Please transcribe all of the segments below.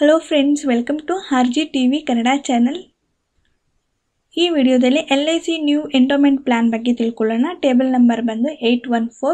hello friends welcome to R G T V Kannada channel ಈ ವಿಡಿಯೋದಲ್ಲಿ L I C new endowment plan ಬಗ್ಗೆ ತಿಳ್ಕೊಳ್ಳೋಣ table number ಬಂದು eight one four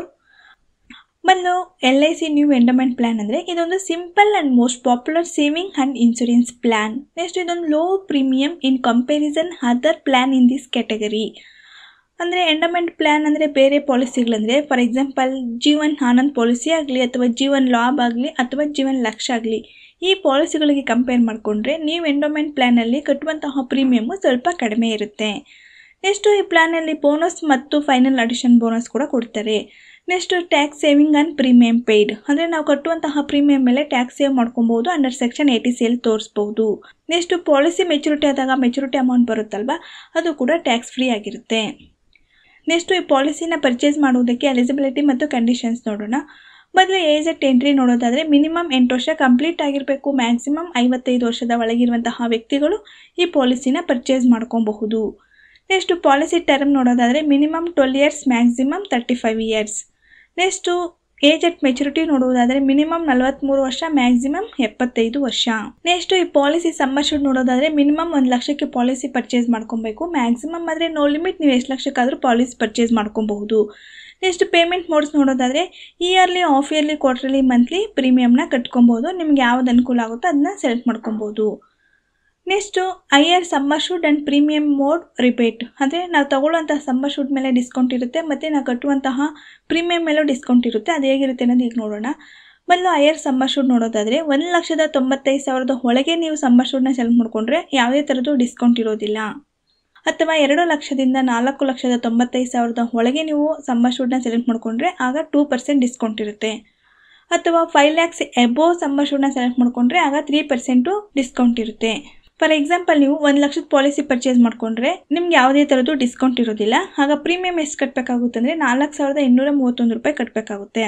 ಬಂದು L I C new endowment plan ಅಂದರೆ ಇದೊಂದು simple and most popular saving and insurance plan next ಇದೊಂದು low premium in comparison other plan in this category ಅಂದರೆ endowment plan ಅಂದರೆ ಬೇರೆ ಪಾಲಿಸಿಗಳಂದರೆ for example Jeevan Anand policy ಆಗಲಿ ಅಥವಾ ಜೀವನ್ ಲಾಭ ಆಗಲಿ ಅಥವಾ ಜೀವನ್ ಲಕ್ಷ ಆಗಲಿ ಈ ಪಾಲಿಸಿಗಳಿಗೆ ಕಂಪೇರ್ ಮಾಡಿಕೊಂಡ್ರೆ ನೀವು ಎಂಡೋಮೆಂಟ್ ಪ್ಲ್ಯಾನಲ್ಲಿ ಕಟ್ಟುವಂತಹ ಪ್ರೀಮಿಯಮ್ಮು ಸ್ವಲ್ಪ ಕಡಿಮೆ ಇರುತ್ತೆ ನೆಕ್ಸ್ಟು ಈ ಪ್ಲ್ಯಾನಲ್ಲಿ ಬೋನಸ್ ಮತ್ತು ಫೈನಲ್ ಅಡಿಷನ್ ಬೋನಸ್ ಕೂಡ ಕೊಡ್ತಾರೆ next tax saving and premium paid ಅಂದರೆ ನಾವು ಕಟ್ಟುವಂತಹ ಪ್ರೀಮಿಯಂ ಮೇಲೆ ಟ್ಯಾಕ್ಸ್ ಸೇವ್ ಮಾಡ್ಕೊಬೋದು ಅಂಡರ್ ಸೆಕ್ಷನ್ ಏಯ್ಟಿ ಸೇಲ್ ತೋರಿಸ್ಬೋದು ನೆಕ್ಸ್ಟು ಪಾಲಿಸಿ ಮೆಚುರಿಟಿ ಆದಾಗ ಮೆಚುರಿಟಿ ಅಮೌಂಟ್ ಬರುತ್ತಲ್ವ ಅದು ಕೂಡ ಟ್ಯಾಕ್ಸ್ ಫ್ರೀ ಆಗಿರುತ್ತೆ ನೆಕ್ಸ್ಟು ಈ ಪಾಲಿಸಿನ ಪರ್ಚೇಸ್ ಮಾಡುವುದಕ್ಕೆ ಎಲಿಜಿಬಿಲಿಟಿ ಮತ್ತು ಕಂಡೀಷನ್ಸ್ ನೋಡೋಣ ಮೊದಲು ಏಜ್ ಅಟ್ ಎಂಟ್ರಿ ನೋಡೋದಾದರೆ ಮಿನಿಮಮ್ ಎಂಟು ವರ್ಷ ಕಂಪ್ಲೀಟ್ ಆಗಿರಬೇಕು ಮ್ಯಾಕ್ಸಿಮಮ್ ಐವತ್ತೈದು ವರ್ಷದ ಒಳಗಿರುವಂತಹ ವ್ಯಕ್ತಿಗಳು ಈ ಪಾಲಿಸಿನ ಪರ್ಚೇಸ್ ಮಾಡ್ಕೊಬಹುದು ನೆಕ್ಸ್ಟು ಪಾಲಿಸಿ ಟರ್ಮ್ ನೋಡೋದಾದರೆ minimum twelve years maximum thirty five years next age at maturity ನೋಡುವುದಾದರೆ ಮಿನಿಮಮ್ ನಲವತ್ತ್ಮೂರು ವರ್ಷ ಮ್ಯಾಕ್ಸಿಮಮ್ ಎಪ್ಪತ್ತೈದು ವರ್ಷ ನೆಕ್ಸ್ಟ್ ಈ ಪಾಲಿಸಿ ಸಮ್ಮರ್ಶುಡ್ ನೋಡೋದಾದರೆ ಮಿನಿಮಮ್ ಒಂದು ಲಕ್ಷಕ್ಕೆ ಪಾಲಿಸಿ ಪರ್ಚೇಸ್ ಮಾಡ್ಕೊಬೇಕು ಮ್ಯಾಕ್ಸಿಮಮ್ ಆದರೆ ನೋ ಲಿಮಿಟ್ ನೀವು ಎಷ್ಟು ಲಕ್ಷಕ್ಕಾದರೂ ಪಾಲಿಸಿ ಪರ್ಚೇಸ್ ಮಾಡ್ಕೊಬಹುದು ನೆಕ್ಸ್ಟ್ ಪೇಮೆಂಟ್ ಮೋಡ್ಸ್ ನೋಡೋದಾದರೆ yearly half yearly quarterly monthly ಪ್ರೀಮಿಯಮ್ನ ಕಟ್ಕೊಬೋದು ನಿಮ್ಗೆ ಯಾವ್ದು ಅನುಕೂಲ ಆಗುತ್ತೋ ಅದನ್ನ ಸೆಲೆಕ್ಟ್ ಮಾಡ್ಕೊಬೋದು next higher sum assured and premium mode rebate ಅಂದರೆ ನಾವು ತಗೊಳ್ಳುವಂತಹ ಸಮ್ಮರ್ ಶೂಟ್ ಮೇಲೆ ಡಿಸ್ಕೌಂಟ್ ಇರುತ್ತೆ ಮತ್ತು ನಾವು ಕಟ್ಟುವಂತಹ ಪ್ರೀಮಿಯಂ ಮೇಲೂ ಡಿಸ್ಕೌಂಟ್ ಇರುತ್ತೆ ಅದು ಹೇಗಿರುತ್ತೆ ಅನ್ನೋದು ಈಗ ನೋಡೋಣ ಮೊದಲು ಐಯರ್ ಸಮ್ಮರ್ ಶೂಟ್ ನೋಡೋದಾದರೆ ಒಂದು ಲಕ್ಷದ ತೊಂಬತ್ತೈದು ಸಾವಿರದ ಒಳಗೆ ನೀವು ಸಮ್ಮರ್ ಶೂಟ್ನ ಸೆಲೆಕ್ಟ್ ಮಾಡಿಕೊಂಡ್ರೆ ಯಾವುದೇ ಥರದ್ದು ಡಿಸ್ಕೌಂಟ್ ಇರೋದಿಲ್ಲ ಅಥವಾ ಎರಡು ಲಕ್ಷದಿಂದ ನಾಲ್ಕು ಲಕ್ಷದ ತೊಂಬತ್ತೈದು ಸಾವಿರದ ಒಳಗೆ ನೀವು ಸಮ್ಮರ್ ಶೂಟ್ನ ಸೆಲೆಕ್ಟ್ ಮಾಡಿಕೊಂಡ್ರೆ ಆಗ ಟೂ ಪರ್ಸೆಂಟ್ ಡಿಸ್ಕೌಂಟ್ ಇರುತ್ತೆ ಅಥವಾ ಫೈವ್ ಲ್ಯಾಕ್ಸ್ ಎಬೋ ಸಮ್ಮರ್ ಶೂಟ್ನ ಸೆಲೆಕ್ಟ್ ಮಾಡಿಕೊಂಡ್ರೆ ಆಗ ತ್ರೀ ಪರ್ಸೆಂಟು ಡಿಸ್ಕೌಂಟ್ ಇರುತ್ತೆ ಫಾರ್ ಎಕ್ಸಾಂಪಲ್ ನೀವು ಒಂದು ಲಕ್ಷದ ಪಾಲಿಸಿ ಪರ್ಚೇಸ್ ಮಾಡಿಕೊಂಡ್ರೆ ನಿಮ್ಗೆ ಯಾವುದೇ ಥರದ್ದು ಡಿಸ್ಕೌಂಟ್ ಇರೋದಿಲ್ಲ ಆಗ ಪ್ರೀಮಿಯಂ ಎಷ್ಟು ಕಟ್ಟಬೇಕಾಗುತ್ತೆ ಅಂದರೆ ನಾಲ್ಕು ಸಾವಿರದ ಇನ್ನೂರ ಮೂವತ್ತೊಂದು ರೂಪಾಯಿ ಕಟ್ಟಬೇಕಾಗುತ್ತೆ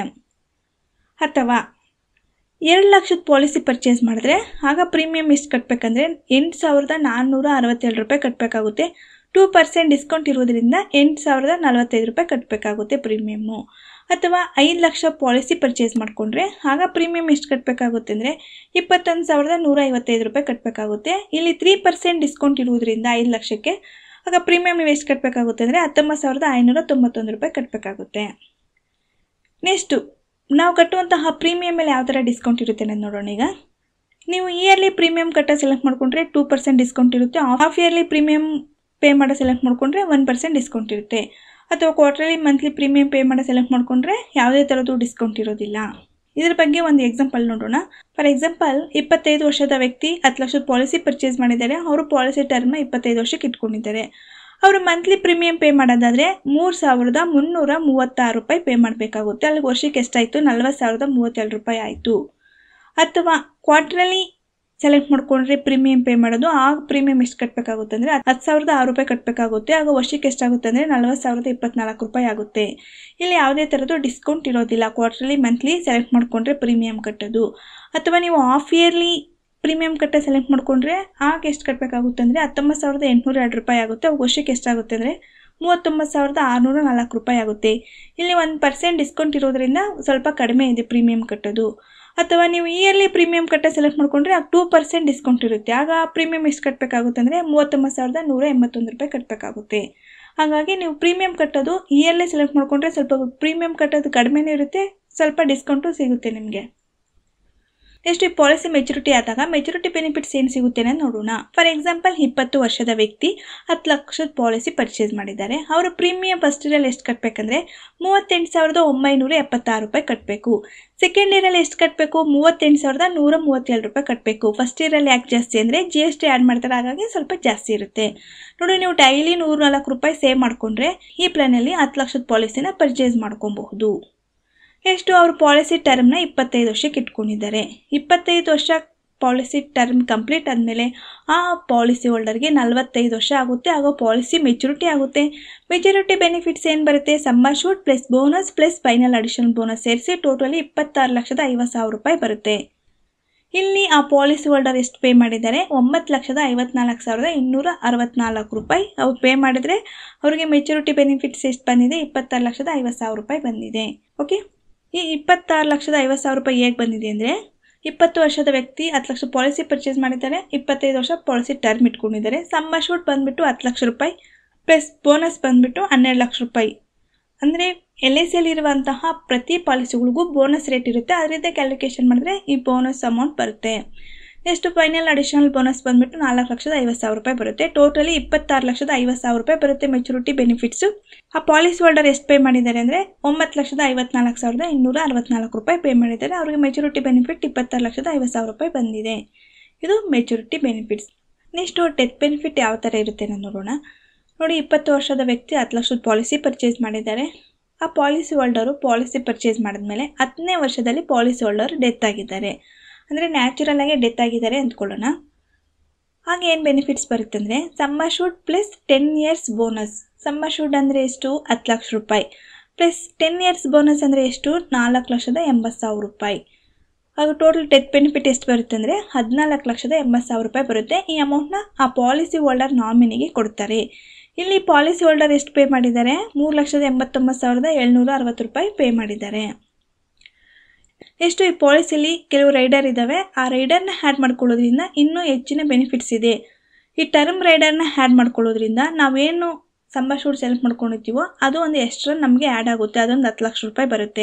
ಅಥವಾ ಎರಡು ಲಕ್ಷದ ಪಾಲಿಸಿ ಪರ್ಚೇಸ್ ಮಾಡಿದ್ರೆ ಆಗ ಪ್ರೀಮಿಯಂ ಎಷ್ಟು ಕಟ್ಟಬೇಕಂದ್ರೆ ಎಂಟು ಸಾವಿರದ ನಾನ್ನೂರ ಅರವತ್ತೇಳು ರೂಪಾಯಿ ಕಟ್ಟಬೇಕಾಗುತ್ತೆ ಟೂ ಪರ್ಸೆಂಟ್ ಡಿಸ್ಕೌಂಟ್ ಇರೋದ್ರಿಂದ ಎಂಟು ಸಾವಿರದ ನಲವತ್ತೈದು ರೂಪಾಯಿ ಕಟ್ಟಬೇಕಾಗುತ್ತೆ ಪ್ರೀಮಿಯಮ್ಮು ಅಥವಾ ಐದು ಲಕ್ಷ ಪಾಲಿಸಿ ಪರ್ಚೇಸ್ ಮಾಡಿಕೊಂಡ್ರೆ ಆಗ ಪ್ರೀಮಿಯಂ ಎಷ್ಟು ಕಟ್ಟಬೇಕಾಗುತ್ತೆ ಅಂದರೆ ಇಪ್ಪತ್ತೊಂದು ಸಾವಿರದ ನೂರ ಐವತ್ತೈದು ರೂಪಾಯಿ ಕಟ್ಟಬೇಕಾಗುತ್ತೆ ಇಲ್ಲಿ ತ್ರೀ ಪರ್ಸೆಂಟ್ ಡಿಸ್ಕೌಂಟ್ ಇರುವುದರಿಂದ ಐದು ಲಕ್ಷಕ್ಕೆ ಆಗ ಪ್ರೀಮಿಯಂ ನೀವು ಎಷ್ಟು ಕಟ್ಟಬೇಕಾಗುತ್ತೆ ಅಂದರೆ ಹತ್ತೊಂಬತ್ತು ಸಾವಿರದ ಐನೂರ ತೊಂಬತ್ತೊಂದು ರೂಪಾಯಿ ಕಟ್ಟಬೇಕಾಗುತ್ತೆ ನೆಕ್ಸ್ಟು ನಾವು ಕಟ್ಟುವಂತಹ ಪ್ರೀಮಿಯಂ ಮೇಲೆ ಯಾವ ಥರ ಡಿಸ್ಕೌಂಟ್ ಇರುತ್ತೆ ಅನ್ನೋದು ನೋಡೋಣ ಈಗ ನೀವು ಇಯರ್ಲಿ ಪ್ರೀಮಿಯಂ ಕಟ್ಟ ಸೆಲೆಕ್ಟ್ ಮಾಡಿಕೊಂಡ್ರೆ ಟೂ ಪರ್ಸೆಂಟ್ ಡಿಸ್ಕೌಂಟ್ ಇರುತ್ತೆ ಹಾಫ್ ಇಯರ್ಲಿ ಪ್ರೀಮಿಯಂ ಪೇ ಮಾಡೋ ಸೆಲೆಕ್ಟ್ ಮಾಡಿಕೊಂಡ್ರೆ ಒನ್ ಪರ್ಸೆಂಟ್ ಡಿಸ್ಕೌಂಟ್ ಇರುತ್ತೆ ಅಥವಾ ಕ್ವಾರ್ಟರ್ಲಿ ಮಂತ್ಲಿ ಪ್ರೀಮಿಯಂ ಪೇ ಮಾಡೋ ಸೆಲೆಕ್ಟ್ ಮಾಡಿಕೊಂಡ್ರೆ ಯಾವುದೇ ಥರದ್ದು ಡಿಸ್ಕೌಂಟ್ ಇರೋದಿಲ್ಲ ಇದ್ರ ಬಗ್ಗೆ ಒಂದು ಎಕ್ಸಾಂಪಲ್ ನೋಡೋಣ ಫಾರ್ ಎಕ್ಸಾಂಪಲ್ ಇಪ್ಪತ್ತೈದು ವರ್ಷದ ವ್ಯಕ್ತಿ ಹತ್ತು ಲಕ್ಷದ ಪಾಲಿಸಿ ಪರ್ಚೇಸ್ ಮಾಡಿದ್ದಾರೆ ಅವರು ಪಾಲಿಸಿ ಟರ್ಮ್ನ ಇಪ್ಪತ್ತೈದು ವರ್ಷಕ್ಕೆ ಇಟ್ಕೊಂಡಿದ್ದಾರೆ ಅವರು ಮಂತ್ಲಿ ಪ್ರೀಮಿಯಂ ಪೇ ಮಾಡೋದಾದರೆ ಮೂರು ಸಾವಿರದ ಮುನ್ನೂರ ಮೂವತ್ತಾರು ರೂಪಾಯಿ ಪೇ ಮಾಡಬೇಕಾಗುತ್ತೆ ಅಲ್ಲಿ ವರ್ಷಕ್ಕೆ ಎಷ್ಟಾಯಿತು ನಲ್ವತ್ತು ಸಾವಿರದ ಮೂವತ್ತೇಳು ರೂಪಾಯಿ ಆಯಿತು ಅಥವಾ ಕ್ವಾರ್ಟ್ರಲಿ ಸೆಲೆಕ್ಟ್ ಮಾಡ್ಕೊಂಡ್ರೆ ಪ್ರೀಮಿಯಂ ಪೇ ಮಾಡೋದು ಆಗ ಪ್ರೀಮಿಯಂ ಎಷ್ಟು ಕಟ್ಟಬೇಕಾಗುತ್ತೆ ಅಂದರೆ ಹತ್ತು ಸಾವಿರದ ಆರು ರೂಪಾಯಿ ಕಟ್ಟಬೇಕಾಗುತ್ತೆ ಆಗ ವರ್ಷಕ್ಕೆ ಎಷ್ಟಾಗುತ್ತೆ ಅಂದರೆ ನಲ್ವತ್ತು ಸಾವಿರದ ಇಪ್ಪತ್ನಾಲ್ಕು ರೂಪಾಯಿ ಆಗುತ್ತೆ ಇಲ್ಲಿ ಯಾವುದೇ ಥರದ್ದು ಡಿಸ್ಕೌಂಟ್ ಇರೋದಿಲ್ಲ ಕ್ವಾರ್ಟರ್ಲಿ ಮಂತ್ಲಿ ಸೆಲೆಕ್ಟ್ ಮಾಡಿಕೊಂಡ್ರೆ ಪ್ರೀಮಿಯಂ ಕಟ್ಟೋದು ಅಥವಾ ನೀವು ಹಾಫ್ ಇಯರ್ಲಿ ಪ್ರೀಮಿಯಂ ಕಟ್ಟ ಸೆಲೆಕ್ಟ್ ಮಾಡಿಕೊಂಡ್ರೆ ಆಗ ಎಷ್ಟು ಕಟ್ಟಬೇಕಾಗುತ್ತೆ ಅಂದರೆ ಹತ್ತೊಂಬತ್ತು ಸಾವಿರದ ಎಂಟುನೂರ ಎರಡು ರೂಪಾಯಿ ಆಗುತ್ತೆ ಅವಾಗ ವರ್ಷಕ್ಕೆ ಎಷ್ಟಾಗುತ್ತೆ ಅಂದರೆ ಮೂವತ್ತೊಂಬತ್ತು ಸಾವಿರದ ಆರುನೂರ ನಾಲ್ಕು ರೂಪಾಯಿ ಆಗುತ್ತೆ ಇಲ್ಲಿ ಒಂದು ಪರ್ಸೆಂಟ್ ಡಿಸ್ಕೌಂಟ್ ಇರೋದ್ರಿಂದ ಸ್ವಲ್ಪ ಕಡಿಮೆ ಇದೆ ಪ್ರೀಮಿಯಂ ಕಟ್ಟೋದು ಅಥವಾ ನೀವು ಇಯರ್ಲಿ ಪ್ರೀಮಿಯಂ ಕಟ್ಟ ಸೆಲೆಕ್ಟ್ ಮಾಡಿಕೊಂಡ್ರೆ ಆಗ ಟೂ ಪರ್ಸೆಂಟ್ ಡಿಸ್ಕೌಂಟ್ ಇರುತ್ತೆ ಆಗ ಪ್ರೀಮಿಯಂ ಎಷ್ಟು ಕಟ್ಟಬೇಕಾಗುತ್ತೆ ಅಂದರೆ ಮೂವತ್ತೊಂಬತ್ತು ಸಾವಿರದ ನೂರ ಎಂಬತ್ತೊಂದು ರೂಪಾಯಿ ಕಟ್ಟಬೇಕಾಗುತ್ತೆ ಹಾಗಾಗಿ ನೀವು ಪ್ರೀಮಿಯಂ ಕಟ್ಟೋದು ಇಯರ್ಲಿ ಸೆಲೆಕ್ಟ್ ಮಾಡಿಕೊಂಡ್ರೆ ಸ್ವಲ್ಪ ಪ್ರೀಮಿಯಂ ಕಟ್ಟೋದು ಕಡಿಮೆನೇ ಇರುತ್ತೆ ಸ್ವಲ್ಪ ಡಿಸ್ಕೌಂಟು ಸಿಗುತ್ತೆ ನಿಮಗೆ ನೆಕ್ಸ್ಟ್ ಈ ಪಾಲಿಸಿ ಮೆಚುರಿಟಿ ಆದಾಗ ಮೆಚುರಿಟಿ ಬೆನಿಫಿಟ್ಸ್ ಏನು ಸಿಗುತ್ತೆ ಅನ್ನೋದು ನೋಡೋಣ ಫಾರ್ ಎಕ್ಸಾಂಪಲ್ ಇಪ್ಪತ್ತು ವರ್ಷದ ವ್ಯಕ್ತಿ ಹತ್ತು ಲಕ್ಷದ ಪಾಲಿಸಿ ಪರ್ಚೇಸ್ ಮಾಡಿದ್ದಾರೆ ಅವರು ಪ್ರೀಮಿಯಂ ಫಸ್ಟ್ ಇಯರಲ್ಲಿ ಎಷ್ಟು ಕಟ್ಟಬೇಕಂದ್ರೆ ಮೂವತ್ತೆಂಟು ಸಾವಿರದ ಒಂಬೈನೂರ ಎಪ್ಪತ್ತಾರು ರೂಪಾಯಿ ಕಟ್ಟಬೇಕು ಸೆಕೆಂಡ್ ಇಯರಲ್ಲಿ ಎಷ್ಟು ಕಟ್ಟಬೇಕು ಮೂವತ್ತೆಂಟು ಸಾವಿರದ ನೂರ ಮೂವತ್ತೇಳು ರೂಪಾಯಿ ಕಟ್ಟಬೇಕು ಫಸ್ಟ್ ಇಯರಲ್ಲಿ ಯಾಕೆ ಜಾಸ್ತಿ ಅಂದರೆ ಜಿ ಎಸ್ ಟಿ ಆ್ಯಡ್ ಮಾಡ್ತಾರೆ ಹಾಗಾಗಿ ಸ್ವಲ್ಪ ಜಾಸ್ತಿ ಇರುತ್ತೆ ನೋಡಿ ನೀವು ಡೈಲಿ ನೂರ ನಾಲ್ಕು ರೂಪಾಯಿ ಸೇವ್ ಮಾಡಿಕೊಂಡ್ರೆ ಈ ಪ್ಲಾನಲ್ಲಿ ಹತ್ತು ಲಕ್ಷದ ಪಾಲಿಸಿನ ಪರ್ಚೇಸ್ ಮಾಡ್ಕೊಬಹುದು ಎಷ್ಟು ಅವ್ರ ಪಾಲಿಸಿ ಟರ್ಮ್ನ ಇಪ್ಪತ್ತೈದು ವರ್ಷಕ್ಕೆ ಇಟ್ಕೊಂಡಿದ್ದಾರೆ ಇಪ್ಪತ್ತೈದು ವರ್ಷ ಪಾಲಿಸಿ ಟರ್ಮ್ ಕಂಪ್ಲೀಟ್ ಆದಮೇಲೆ ಆ ಪಾಲಿಸಿ ಹೋಲ್ಡರ್ಗೆ ನಲವತ್ತೈದು ವರ್ಷ ಆಗುತ್ತೆ ಆಗ ಪಾಲಿಸಿ ಮೆಚುರಿಟಿ ಆಗುತ್ತೆ ಮೆಚುರಿಟಿ ಬೆನಿಫಿಟ್ಸ್ ಏನು ಬರುತ್ತೆ sum assured plus bonus plus final additional bonus ಸೇರಿಸಿ ಟೋಟಲಿ ಇಪ್ಪತ್ತಾರು ಲಕ್ಷದ ಐವತ್ತು ಸಾವಿರ ರೂಪಾಯಿ ಬರುತ್ತೆ ಇಲ್ಲಿ ಆ ಪಾಲಿಸಿ ಹೋಲ್ಡರ್ ಎಷ್ಟು ಪೇ ಮಾಡಿದ್ದಾರೆ ಒಂಬತ್ತು ಲಕ್ಷದ ಐವತ್ನಾಲ್ಕು ಸಾವಿರದ ಇನ್ನೂರ ಅರವತ್ನಾಲ್ಕು ರೂಪಾಯಿ ಅವ್ರು ಪೇ ಮಾಡಿದ್ರೆ ಅವರಿಗೆ ಮೆಚುರಿಟಿ ಬೆನಿಫಿಟ್ಸ್ ಎಷ್ಟು ಬಂದಿದೆ ಇಪ್ಪತ್ತಾರು ಲಕ್ಷದ ಐವತ್ತು ಸಾವಿರ ರೂಪಾಯಿ ಬಂದಿದೆ ಓಕೆ ಈ ಇಪ್ಪತ್ತಾರು ಲಕ್ಷದ ಐವತ್ತು ಸಾವಿರ ರೂಪಾಯಿ ಹೇಗೆ ಬಂದಿದೆ ಅಂದರೆ ಇಪ್ಪತ್ತು ವರ್ಷದ ವ್ಯಕ್ತಿ ಹತ್ತು ಲಕ್ಷ ಪಾಲಿಸಿ ಪರ್ಚೇಸ್ ಮಾಡಿದ್ದಾರೆ ಇಪ್ಪತ್ತೈದು ವರ್ಷ ಪಾಲಿಸಿ ಟರ್ಮ್ ಇಟ್ಕೊಂಡಿದ್ದಾರೆ ಸಮ್ ಅಶೂಟ್ ಬಂದುಬಿಟ್ಟು ಹತ್ತು ಲಕ್ಷ ರೂಪಾಯಿ ಪ್ಲಸ್ ಬೋನಸ್ ಬಂದುಬಿಟ್ಟು ಹನ್ನೆರಡು ಲಕ್ಷ ರೂಪಾಯಿ ಅಂದರೆ ಎಲ್ ಐ ಸಿಯಲ್ಲಿರುವಂತಹ ಪ್ರತಿ ಪಾಲಿಸಿಗಳಿಗೂ ಬೋನಸ್ ರೇಟ್ ಇರುತ್ತೆ ಅದರಿಂದ ಕ್ಯಾಲ್ಕುಲೇಷನ್ ಮಾಡಿದ್ರೆ ಈ ಬೋನಸ್ ಅಮೌಂಟ್ ಬರುತ್ತೆ ನೆಕ್ಸ್ಟ್ ಫೈನಲ್ ಅಡಿಷನಲ್ ಬೋನಸ್ ಬಂದುಬಿಟ್ಟು ನಾಲ್ಕು ಲಕ್ಷದ ಐವತ್ತು ಸಾವಿರ ರೂಪಾಯಿ ಬರುತ್ತೆ ಟೋಟಲಿ ಇಪ್ಪತ್ತಾರು ಲಕ್ಷದ ಐವತ್ತು ಸಾವಿರ ರೂಪಾಯಿ ಬರುತ್ತೆ ಮೆಚುರಿಟಿ ಬೆನಿಫಿಟ್ಸು ಆ ಪಾಲಿಸಿ ಹೋಲ್ಡರ್ ಎಷ್ಟು ಪೇ ಮಾಡಿದ್ದಾರೆ ಅಂದರೆ ಒಂಬತ್ತು ಲಕ್ಷದ ಐವತ್ನಾಲ್ಕು ಸಾವಿರದ ಇನ್ನೂರ ಅರವತ್ನಾಲ್ಕು ರೂಪಾಯಿ ಪೇ ಮಾಡಿದ್ದಾರೆ ಅವರಿಗೆ ಮೆಚುರಿಟಿ ಬೆನಿಫಿಟ್ ಇಪ್ಪತ್ತಾರು ಲಕ್ಷದ ಐವತ್ತು ಸಾವಿರ ರೂಪಾಯಿ ಬಂದಿದೆ ಇದು maturity benefits next death benefit ಯಾವ ಥರ ಇರುತ್ತೆ ಅನ್ನೋದು ನೋಡೋಣ ನೋಡಿ ಇಪ್ಪತ್ತು ವರ್ಷದ ವ್ಯಕ್ತಿ ಹತ್ತು ಲಕ್ಷದ ಪಾಲಿಸಿ ಪರ್ಚೇಸ್ ಮಾಡಿದ್ದಾರೆ ಆ ಪಾಲಿಸಿ ಹೋಲ್ಡರು ಪಾಲಿಸಿ ಪರ್ಚೇಸ್ ಮಾಡಿದ್ಮೇಲೆ ಹತ್ತನೇ ವರ್ಷದಲ್ಲಿ ಪಾಲಿಸಿ ಹೋಲ್ಡರ್ ಡೆತ್ ಆಗಿದ್ದಾರೆ ಅಂದರೆ ನ್ಯಾಚುರಲ್ ಆಗಿ ಡೆತ್ ಆಗಿದ್ದಾರೆ ಅಂದ್ಕೊಳ್ಳೋಣ ಆಗ ಏನು ಬೆನಿಫಿಟ್ಸ್ ಬರುತ್ತೆ ಅಂದರೆ sum assured plus ten years bonus sum assured ಅಂದರೆ ಎಷ್ಟು ಹತ್ತು ಲಕ್ಷ ರೂಪಾಯಿ ಪ್ಲಸ್ ಟೆನ್ ಇಯರ್ಸ್ ಬೋನಸ್ ಅಂದರೆ ಎಷ್ಟು ನಾಲ್ಕು ಲಕ್ಷದ ಎಂಬತ್ತು ಸಾವಿರ ರೂಪಾಯಿ ಹಾಗೂ ಟೋಟಲ್ ಡೆತ್ ಬೆನಿಫಿಟ್ ಎಷ್ಟು ಬರುತ್ತೆ ಅಂದರೆ ಹದಿನಾಲ್ಕು ಲಕ್ಷದ ಎಂಬತ್ತು ಸಾವಿರ ರೂಪಾಯಿ ಬರುತ್ತೆ ಈ ಅಮೌಂಟ್ನ ಆ ಪಾಲಿಸಿ ಹೋಲ್ಡರ್ ನಾಮಿನಿಗೆ ಕೊಡ್ತಾರೆ ಇಲ್ಲಿ ಪಾಲಿಸಿ ಹೋಲ್ಡರ್ ಎಷ್ಟು ಪೇ ಮಾಡಿದ್ದಾರೆ ಮೂರು ಲಕ್ಷದ ಎಂಬತ್ತೊಂಬತ್ತು ಸಾವಿರದ ಏಳ್ನೂರ ಅರವತ್ತು ರೂಪಾಯಿ ಪೇ ಮಾಡಿದ್ದಾರೆ ಎಷ್ಟು ಈ ಪಾಲಿಸಿಲಿ ಕೆಲವು ರೈಡರ್ ಇದ್ದಾವೆ ಆ ರೈಡರ್ನ ಹ್ಯಾಡ್ ಮಾಡ್ಕೊಳ್ಳೋದ್ರಿಂದ ಇನ್ನೂ ಹೆಚ್ಚಿನ ಬೆನಿಫಿಟ್ಸ್ ಇದೆ ಈ ಟರ್ಮ್ ರೈಡರ್ನ ಹ್ಯಾಡ್ ಮಾಡ್ಕೊಳ್ಳೋದ್ರಿಂದ ನಾವೇನು ಸಂಬ ಶೂಟ್ ಸೆಲೆಕ್ಟ್ ಮಾಡ್ಕೊಂಡಿರ್ತೀವೋ ಅದು ಒಂದು ಎಕ್ಸ್ಟ್ರಾ ನಮಗೆ ಆ್ಯಡ್ ಆಗುತ್ತೆ ಅದೊಂದು ಹತ್ತು ಲಕ್ಷ ರೂಪಾಯಿ ಬರುತ್ತೆ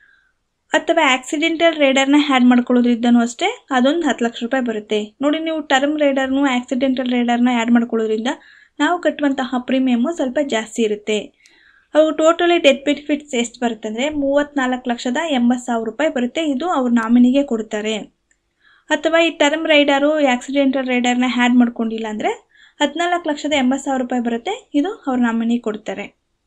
ಅಥವಾ ಆಕ್ಸಿಡೆಂಟಲ್ ರೈಡರ್ನ ಹ್ಯಾಡ್ ಮಾಡ್ಕೊಳ್ಳೋದ್ರಿಂದನೂ ಅಷ್ಟೇ ಅದೊಂದು ಹತ್ತು ಲಕ್ಷ ರೂಪಾಯಿ ಬರುತ್ತೆ ನೋಡಿ ನೀವು ಟರ್ಮ್ ರೈಡರ್ನು ಆಕ್ಸಿಡೆಂಟಲ್ ರೈಡರ್ನ ಆ್ಯಡ್ ಮಾಡ್ಕೊಳ್ಳೋದ್ರಿಂದ ನಾವು ಕಟ್ಟುವಂತಹ ಪ್ರೀಮಿಯಮ್ಮು ಸ್ವಲ್ಪ ಜಾಸ್ತಿ ಇರುತ್ತೆ ಅವು ಟೋಟಲಿ ಡೆತ್ ಬೆನಿಫಿಟ್ಸ್ ಎಷ್ಟು ಬರುತ್ತೆ ಅಂದರೆ ಮೂವತ್ತ್ನಾಲ್ಕು ಲಕ್ಷದ ಎಂಬತ್ತು ಸಾವಿರ ರೂಪಾಯಿ ಬರುತ್ತೆ ಇದು ಅವ್ರ ನಾಮಿನಿಗೆ ಕೊಡ್ತಾರೆ ಅಥವಾ ಈ ಟರ್ಮ್ ರೈಡರು ಆಕ್ಸಿಡೆಂಟಲ್ ರೈಡರ್ನ ಹ್ಯಾಡ್ ಮಾಡ್ಕೊಂಡಿಲ್ಲ ಅಂದರೆ ಹದಿನಾಲ್ಕು ಲಕ್ಷದ ಎಂಬತ್ತು ಸಾವಿರ ರೂಪಾಯಿ ಬರುತ್ತೆ ಇದು ಅವ್ರ ನಾಮಿನಿಗೆ ಕೊಡ್ತಾರೆ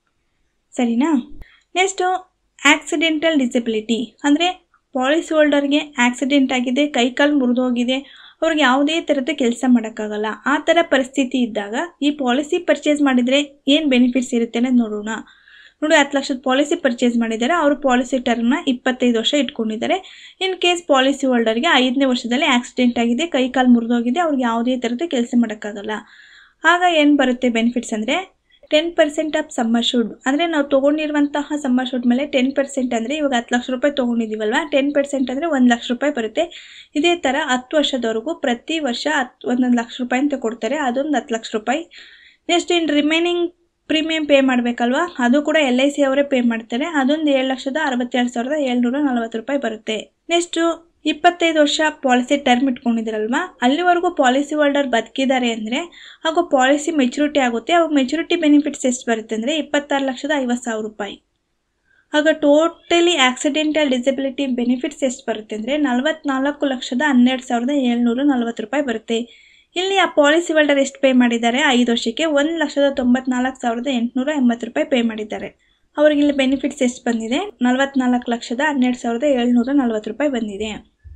ಸರಿನಾ ನೆಕ್ಸ್ಟು ಆಕ್ಸಿಡೆಂಟಲ್ ಡಿಸಬಿಲಿಟಿ ಅಂದರೆ ಪಾಲಿಸಿ ಹೋಲ್ಡರ್ಗೆ ಆಕ್ಸಿಡೆಂಟ್ ಆಗಿದೆ ಕೈಕಾಲು ಮುರಿದೋಗಿದೆ ಅವ್ರಿಗೆ ಯಾವುದೇ ಥರದ ಕೆಲಸ ಮಾಡೋಕ್ಕಾಗಲ್ಲ ಆ ಥರ ಪರಿಸ್ಥಿತಿ ಇದ್ದಾಗ ಈ ಪಾಲಿಸಿ ಪರ್ಚೇಸ್ ಮಾಡಿದರೆ ಏನು ಬೆನಿಫಿಟ್ಸ್ ಇರುತ್ತೆ ಅನ್ನೋದು ನೋಡೋಣ ನೋಡಿ ಹತ್ತು ಲಕ್ಷದ ಪಾಲಿಸಿ ಪರ್ಚೇಸ್ ಮಾಡಿದ್ದಾರೆ ಅವರು ಪಾಲಿಸಿ ಟರ್ಮ್ನ ಇಪ್ಪತ್ತೈದು ವರ್ಷ ಇಟ್ಕೊಂಡಿದ್ದಾರೆ ಇನ್ ಕೇಸ್ ಪಾಲಿಸಿ ಹೋಲ್ಡರ್ಗೆ ಐದನೇ ವರ್ಷದಲ್ಲಿ ಆಕ್ಸಿಡೆಂಟ್ ಆಗಿದೆ ಕೈ ಕಾಲು ಮುರಿದೋಗಿದೆ ಅವ್ರಿಗೆ ಯಾವುದೇ ಥರದ ಕೆಲಸ ಮಾಡೋಕ್ಕಾಗಲ್ಲ ಆಗ ಏನು ಬರುತ್ತೆ ಬೆನಿಫಿಟ್ಸ್ ಅಂದರೆ ten percent of sum assured ಅಂದರೆ ನಾವು ತೊಗೊಂಡಿರುವಂತಹ ಸಮ್ಮರ್ ಶೂಡ್ ಮೇಲೆ ಟೆನ್ ಪರ್ಸೆಂಟ್ ಅಂದರೆ ಇವಾಗ ಹತ್ತು ಲಕ್ಷ ರೂಪಾಯಿ ತೊಗೊಂಡಿದ್ದೀವಲ್ವ ಟೆನ್ ಪರ್ಸೆಂಟ್ ಅಂದರೆ ಒಂದು ಲಕ್ಷ ರೂಪಾಯಿ ಬರುತ್ತೆ ಇದೇ ಥರ ಹತ್ತು ವರ್ಷದವರೆಗೂ ಪ್ರತಿ ವರ್ಷ ಹತ್ತು ಒಂದೊಂದು ಲಕ್ಷ ರೂಪಾಯಿ ಅಂತ ಕೊಡ್ತಾರೆ ಅದೊಂದು ಹತ್ತು ಲಕ್ಷ ರೂಪಾಯಿ ನೆಕ್ಸ್ಟ್ ಇನ್ನು ರಿಮೈನಿಂಗ್ ಪ್ರೀಮಿಯಂ ಪೇ ಮಾಡಬೇಕಲ್ವಾ ಅದು ಕೂಡ ಎಲ್ ಐ ಸಿ ಅವರೇ ಪೇ ಮಾಡ್ತಾರೆ ಅದೊಂದು ಏಳು ಲಕ್ಷದ ಅರವತ್ತೆರಡು ಸಾವಿರದ ಏಳ್ನೂರ ನಲವತ್ತು ರೂಪಾಯಿ ಬರುತ್ತೆ ನೆಕ್ಸ್ಟು ಇಪ್ಪತ್ತೈದು ವರ್ಷ ಪಾಲಿಸಿ ಟರ್ಮ್ ಇಟ್ಕೊಂಡಿದ್ದೀರಲ್ವಾ ಅಲ್ಲಿವರೆಗೂ ಪಾಲಿಸಿ ಹೋಲ್ಡರ್ ಬದುಕಿದ್ದಾರೆ ಅಂದರೆ ಹಾಗೂ ಪಾಲಿಸಿ ಮೆಚುರಿಟಿ ಆಗುತ್ತೆ ಅವಾಗ ಮೆಚುರಿಟಿ ಬೆನಿಫಿಟ್ಸ್ ಎಷ್ಟು ಬರುತ್ತೆ ಅಂದರೆ ಇಪ್ಪತ್ತಾರು ಲಕ್ಷದ ಐವತ್ತು ಸಾವಿರ ರೂಪಾಯಿ ಆಗ ಟೋಟಲಿ ಆಕ್ಸಿಡೆಂಟಲ್ ಡಿಸಬಿಲಿಟಿ ಬೆನಿಫಿಟ್ಸ್ ಎಷ್ಟು ಬರುತ್ತೆ ಅಂದರೆ ನಲವತ್ನಾಲ್ಕು ಲಕ್ಷದ ಹನ್ನೆರಡು ಸಾವಿರದ ಏಳ್ನೂರ ನಲ್ವತ್ತು ರೂಪಾಯಿ ಬರುತ್ತೆ ಇಲ್ಲಿ ಆ ಪಾಲಿಸಿ ಹೋಲ್ಡರ್ ಎಷ್ಟು ಪೇ ಮಾಡಿದ್ದಾರೆ ಐದು ವರ್ಷಕ್ಕೆ ಒಂದು ಲಕ್ಷದ ತೊಂಬತ್ನಾಲ್ಕು ಸಾವಿರದ ಎಂಟುನೂರ ಎಂಬತ್ತು ರೂಪಾಯಿ ಪೇ ಮಾಡಿದ್ದಾರೆ ಅವ್ರಿಗೆ ಇಲ್ಲಿ ಬೆನಿಫಿಟ್ಸ್ ಎಷ್ಟು ಬಂದಿದೆ ನಲವತ್ನಾಲ್ಕು ಲಕ್ಷದ ಹನ್ನೆರಡು ಸಾವಿರದ ಏಳ್ನೂರ ನಲ್ವತ್ತು ರೂಪಾಯಿ ಬಂದಿದೆ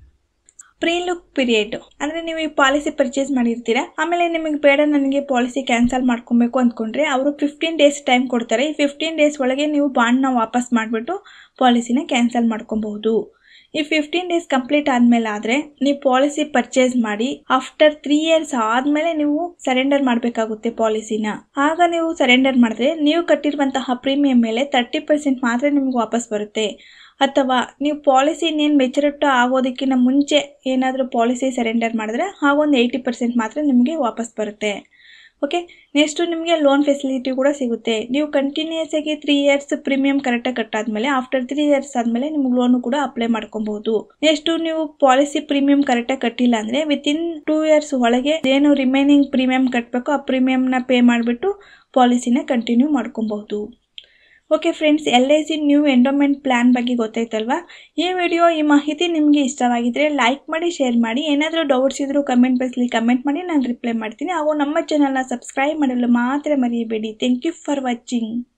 ಪ್ರೀ ಲುಕ್ ಪೀರಿಯಡ್ ಅಂದರೆ ನೀವು ಈ ಪಾಲಿಸಿ ಪರ್ಚೇಸ್ ಮಾಡಿರ್ತೀರಾ ಆಮೇಲೆ ನಿಮಗೆ ಬೇಡ ನನಗೆ ಪಾಲಿಸಿ ಕ್ಯಾನ್ಸಲ್ ಮಾಡ್ಕೊಬೇಕು ಅಂದ್ಕೊಂಡ್ರೆ ಅವರು ಫಿಫ್ಟೀನ್ ಡೇಸ್ ಟೈಮ್ ಕೊಡ್ತಾರೆ ಈ ಫಿಫ್ಟೀನ್ ಡೇಸ್ ಒಳಗೆ ನೀವು ಬಾಂಡ್ನ ವಾಪಸ್ ಮಾಡಿಬಿಟ್ಟು ಪಾಲಿಸಿನ ಕ್ಯಾನ್ಸಲ್ ಮಾಡ್ಕೊಬಹುದು ಈ ಫಿಫ್ಟೀನ್ ಡೇಸ್ ಕಂಪ್ಲೀಟ್ ಆದಮೇಲೆ ಆದರೆ ನೀವು ಪಾಲಿಸಿ ಪರ್ಚೇಸ್ ಮಾಡಿ ಆಫ್ಟರ್ ತ್ರೀ ಇಯರ್ಸ್ ಆದಮೇಲೆ ನೀವು ಸರೆಂಡರ್ ಮಾಡಬೇಕಾಗುತ್ತೆ ಪಾಲಿಸಿನ ಆಗ ನೀವು ಸರೆಂಡರ್ ಮಾಡಿದ್ರೆ ನೀವು ಕಟ್ಟಿರುವಂತಹ ಪ್ರೀಮಿಯಂ ಮೇಲೆ ತರ್ಟಿ ಪರ್ಸೆಂಟ್ ಮಾತ್ರ ನಿಮ್ಗೆ ವಾಪಸ್ ಬರುತ್ತೆ ಅಥವಾ ನೀವು ಪಾಲಿಸಿ ಇನ್ನೇನು ಮೆಚುರಿಟಿ ಆಗೋದಕ್ಕಿಂತ ಮುಂಚೆ ಏನಾದರೂ ಪಾಲಿಸಿ ಸರೆಂಡರ್ ಮಾಡಿದ್ರೆ ಆಗೊಂದು ಏಯ್ಟಿ ಪರ್ಸೆಂಟ್ ಮಾತ್ರ ನಿಮಗೆ ವಾಪಸ್ ಬರುತ್ತೆ ಓಕೆ ನೆಕ್ಸ್ಟು ನಿಮಗೆ ಲೋನ್ ಫೆಸಿಲಿಟಿ ಕೂಡ ಸಿಗುತ್ತೆ ನೀವು ಕಂಟಿನ್ಯೂಸ್ ಆಗಿ ತ್ರೀ ಇಯರ್ಸ್ ಪ್ರೀಮಿಯಂ ಕರೆಕ್ಟಾಗಿ ಕಟ್ಟಾದ್ಮೇಲೆ ಆಫ್ಟರ್ ತ್ರೀ ಇಯರ್ಸ್ ಆದಮೇಲೆ ನಿಮ್ಗೆ ಲೋನು ಕೂಡ ಅಪ್ಲೈ ಮಾಡ್ಕೊಬಹುದು ನೆಕ್ಸ್ಟು ನೀವು ಪಾಲಿಸಿ ಪ್ರೀಮಿಯಂ ಕರೆಕ್ಟಾಗಿ ಕಟ್ಟಿಲ್ಲ ಅಂದರೆ ವಿತಿನ್ ಟೂ ಇಯರ್ಸ್ ಒಳಗೆ ಏನು ರಿಮೈನಿಂಗ್ ಪ್ರೀಮಿಯಂ ಕಟ್ಟಬೇಕು ಆ ಪ್ರೀಮಿಯಂನ ಪೇ ಮಾಡಿಬಿಟ್ಟು ಪಾಲಿಸಿನ ಕಂಟಿನ್ಯೂ ಮಾಡ್ಕೊಬಹುದು okay friends L I C new endowment plan ಬಗ್ಗೆ ಗೊತ್ತಾಯ್ತಲ್ವಾ ಈ ವಿಡಿಯೋ ಈ ಮಾಹಿತಿ ನಿಮಗೆ ಇಷ್ಟವಾಗಿದ್ದರೆ ಲೈಕ್ ಮಾಡಿ ಶೇರ್ ಮಾಡಿ ಏನಾದರೂ ಡೌಟ್ಸ್ ಇದ್ದರೂ ಕಮೆಂಟ್ ಬಾಕ್ಸಲ್ಲಿ ಕಮೆಂಟ್ ಮಾಡಿ ನಾನು ರಿಪ್ಲೈ ಮಾಡ್ತೀನಿ ಹಾಗೂ ನಮ್ಮ ಚಾನಲ್ನ ಸಬ್ಸ್ಕ್ರೈಬ್ ಮಾಡಲು ಮಾತ್ರ ಮರೆಯಬೇಡಿ ಥ್ಯಾಂಕ್ ಯು ಫಾರ್ ವಾಚಿಂಗ್